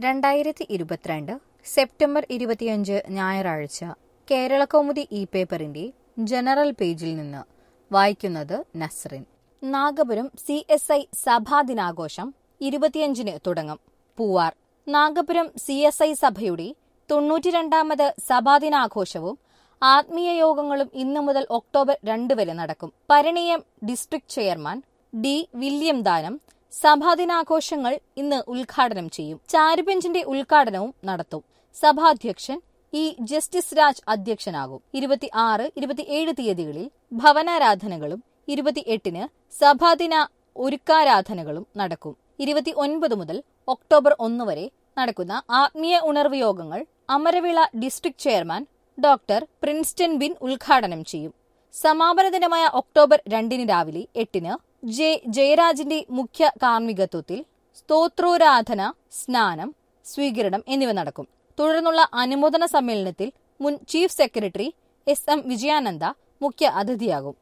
രണ്ടായിരത്തി ഇരുപത്തിരണ്ട് സെപ്റ്റംബർ ഇരുപത്തിയഞ്ച് ഞായറാഴ്ച കേരളകൗമുദി ഇ പേപ്പറിന്റെ ജനറൽ പേജിൽ നിന്ന് വായിക്കുന്നത് Nasrin Nagapuram C S I സഭാദിനാഘോഷം ഇരുപത്തിയഞ്ചിന് തുടങ്ങും Poovar Nagapuram C S I സഭയുടെ തൊണ്ണൂറ്റിരണ്ടാമത് സഭാദിനാഘോഷവും ആത്മീയ യോഗങ്ങളും ഇന്നു മുതൽ ഒക്ടോബർ രണ്ട് വരെ നടക്കും പരിണയം ഡിസ്ട്രിക്ട് ചെയർമാൻ ഡി വില്യം ദാനം സഭാദിനാഘോഷങ്ങൾ ഇന്ന് ഉദ്ഘാടനം ചെയ്യും ചാരുബെഞ്ചിന്റെ ഉദ്ഘാടനവും നടത്തും സഭാധ്യക്ഷൻ ഇ ജസ്റ്റിസ് രാജ് അധ്യക്ഷനാകും ഇരുപത്തി ആറ് ഇരുപത്തിയേഴ് തീയതികളിൽ ഭവനാരാധനകളും ഇരുപത്തിയെട്ടിന് സഭാദിന ഒരുക്കാരാധനകളും നടക്കും ഇരുപത്തി ഒൻപത് മുതൽ ഒക്ടോബർ ഒന്ന് വരെ നടക്കുന്ന ആത്മീയ ഉണർവ് യോഗങ്ങൾ Amaravila district chairman doctor Princeton Bin ഉദ്ഘാടനം ചെയ്യും സമാപന ദിനമായ ഒക്ടോബർ രണ്ടിന് രാവിലെ എട്ടിന് ജെ ജയരാജിന്റെ മുഖ്യ കാർമ്മികത്വത്തിൽ സ്തോത്രോരാധന സ്നാനം സ്വീകരണം എന്നിവ നടക്കും തുടർന്നുള്ള അനുമോദന സമ്മേളനത്തിൽ മുൻ chief secretary S M Vijayananda മുഖ്യ അതിഥിയാകും